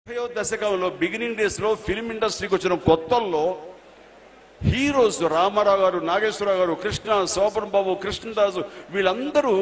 ముప్పయో దశకంలో beginning days లో ఫిల్మ్ ఇండస్ట్రీకి వచ్చిన కొత్తల్లో హీరోస్ రామారావు గారు నాగేశ్వరరావు గారు కృష్ణ శోభన్ బాబు కృష్ణదాసు వీళ్ళందరూ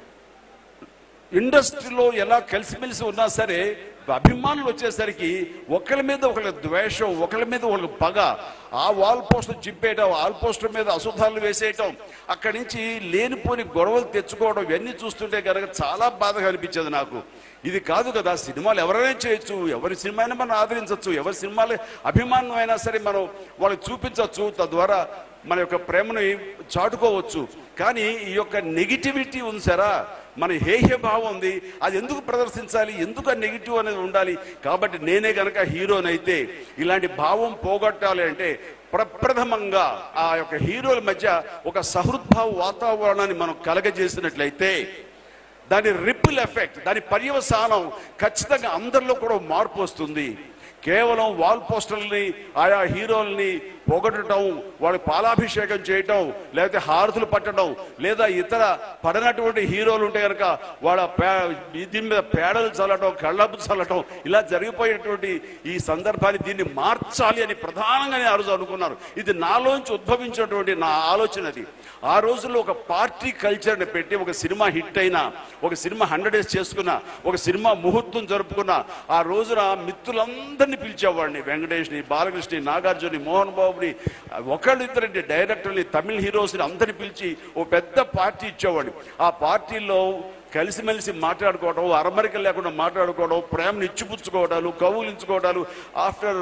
ఇండస్ట్రీలో ఎలా కలిసిమెలిసి ఉన్నా సరే అభిమానులు వచ్చేసరికి ఒకరి మీద ఒకరి ద్వేషం ఒకరి మీద ఒకరి పగ ఆ వాల్ పోస్టర్ చింపేయటం వాల్ పోస్టర్ మీద అశుద్ధాలు వేసేయటం అక్కడి నుంచి లేనిపోని గొడవలు తెచ్చుకోవడం ఇవన్నీ చూస్తుంటే కనుక చాలా బాధగా అనిపించేది నాకు ఇది కాదు కదా సినిమాలు ఎవరైనా చేయొచ్చు ఎవరి సినిమా అయినా మనం ఆదరించవచ్చు ఎవరి సినిమాలు అభిమానం అయినా సరే మనం వాళ్ళకి చూపించవచ్చు తద్వారా మన యొక్క ప్రేమని చాటుకోవచ్చు కానీ ఈ యొక్క నెగిటివిటీ ఉంది సరా మన హేహ్య భావం ఉంది అది ఎందుకు ప్రదర్శించాలి ఎందుకు ఆ నెగిటివ్ అనేది ఉండాలి కాబట్టి నేనే గనక హీరోనైతే ఇలాంటి భావం పోగొట్టాలి అంటే ప్రప్రథమంగా ఆ యొక్క హీరోల మధ్య ఒక సహృద్భావ వాతావరణాన్ని మనం కలగజేసినట్లయితే దాని రిపుల్ ఎఫెక్ట్ దాని పర్యవసానం ఖచ్చితంగా అందరిలో కూడా మార్పు వస్తుంది కేవలం వాల్ పోస్టర్ని ఆయా హీరోల్ని పొగడటం వాళ్ళకి పాలాభిషేకం చేయటం లేకపోతే హారతులు పట్టడం లేదా ఇతర పడినటువంటి హీరోలు ఉంటే కనుక వాళ్ళ పే దీని మీద పేడలు చల్లటం కళ్ళపు చల్లటం ఇలా జరిగిపోయేటువంటి ఈ సందర్భాన్ని దీన్ని మార్చాలి అని ప్రధానంగా నేను ఆ రోజు అనుకున్నారు ఇది నాలోంచి ఉద్భవించినటువంటి నా ఆలోచన అది ఆ రోజుల్లో ఒక పార్టీ కల్చర్ని పెట్టి ఒక సినిమా హిట్ అయినా ఒక సినిమా హండ్రెడ్ డేస్ చేసుకున్న ఒక సినిమా ముహూర్తం జరుపుకున్న ఆ రోజున మిత్రులందరినీ పిలిచేవాడిని వెంకటేష్ని బాలకృష్ణని నాగార్జుని మోహన్ బాబుని ఒకళ్ళు ఇద్దరండి డైరెక్టర్ని తమిళ హీరోస్ని అందరిని పిలిచి ఓ పెద్ద పార్టీ ఇచ్చేవాడిని ఆ పార్టీలో కలిసిమెలిసి మాట్లాడుకోవడం అరమరిక లేకుండా మాట్లాడుకోవడం ప్రేమను ఇచ్చిపుచ్చుకోవడాలు కవులించుకోవడాలు ఆఫ్టర్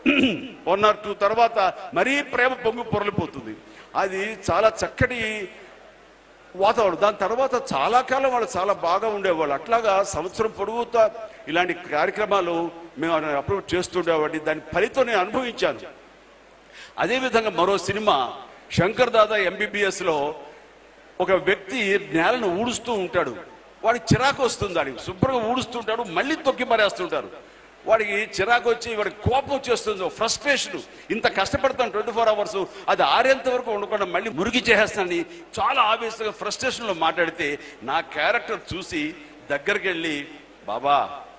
వన్ ఆర్ టూ తర్వాత మరీ ప్రేమ పొంగి పొరలిపోతుంది అది చాలా చక్కటి వాతావరణం దాని తర్వాత చాలా కాలం వాళ్ళు చాలా బాగా ఉండేవాళ్ళు అట్లాగా సంవత్సరం పొడుగుతా ఇలాంటి కార్యక్రమాలు మేము అప్రూవ్ చేస్తుండేవాడిని దాని ఫలితం నేను అనుభవించాను అదేవిధంగా మరో సినిమా శంకర్ దాదా ఎంబీబీఎస్ లో ఒక వ్యక్తి నేలను ఊడుస్తూ ఉంటాడు వాడికి చిరాకు వస్తుంది వాడికి శుభ్రంగా ఊడుస్తుంటాడు మళ్ళీ తొక్కి మరేస్తుంటారు వాడికి చిరాకు వచ్చి వాడికి కోపం వచ్చేస్తుంది ఫ్రస్ట్రేషన్ ఇంత కష్టపడతాను ట్వంటీ ఫోర్ అవర్స్ అది ఆరేంత వరకు ఉండకుండా మళ్ళీ మురిగి చేసేస్తానని చాలా ఆవేశంగా ఫ్రస్ట్రేషన్లో మాట్లాడితే నా క్యారెక్టర్ చూసి దగ్గరికి వెళ్ళి బాబా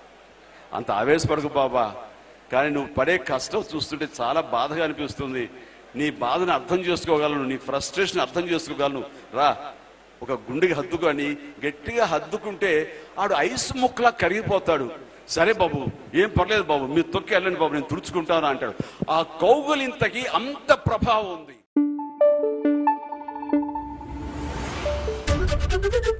అంత ఆవేశపడకు బాబా కానీ నువ్వు పడే కష్టం చూస్తుంటే చాలా బాధగా అనిపిస్తుంది నీ బాధను అర్థం చేసుకోగలను నీ ఫ్రస్ట్రేషన్ అర్థం చేసుకోగలను రా ఒక గుండెకి హద్దుకొని గట్టిగా హద్దుకుంటే ఆడు ఐస్ ముక్కలా కరిగిపోతాడు సరే బాబు ఏం పర్లేదు బాబు మీరు తొక్కి వెళ్ళండి బాబు నేను తుడుచుకుంటాను అంటాడు ఆ కౌగులింతకి అంత ప్రభావం ఉంది